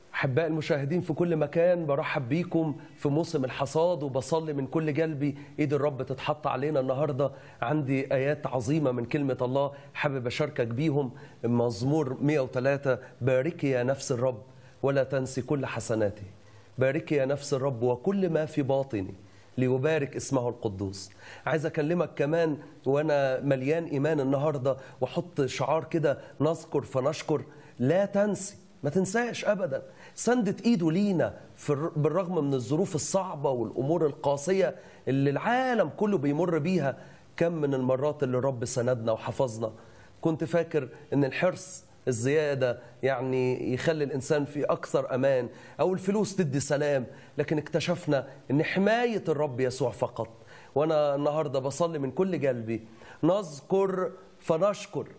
أحباء المشاهدين في كل مكان برحب بيكم في موسم الحصاد وبصلي من كل قلبي إيد الرب تتحط علينا النهاردة عندي آيات عظيمة من كلمة الله حابب أشاركك بيهم مزمور 103 باركي يا نفس الرب ولا تنسي كل حسناته باركي يا نفس الرب وكل ما في باطني ليبارك اسمه القدوس عايز اكلمك كمان وانا مليان ايمان النهارده واحط شعار كده نذكر فنشكر لا تنسي ما تنساش ابدا سندت ايده لينا في الر- بالرغم من الظروف الصعبه والامور القاسيه اللي العالم كله بيمر بيها كم من المرات اللي الرب سندنا وحفظنا كنت فاكر ان الحرص الزيادة يعني يخلي الإنسان في أكثر أمان أو الفلوس تدي سلام لكن اكتشفنا أن حماية الرب يسوع فقط وأنا النهاردة بصلي من كل قلبي نذكر فنشكر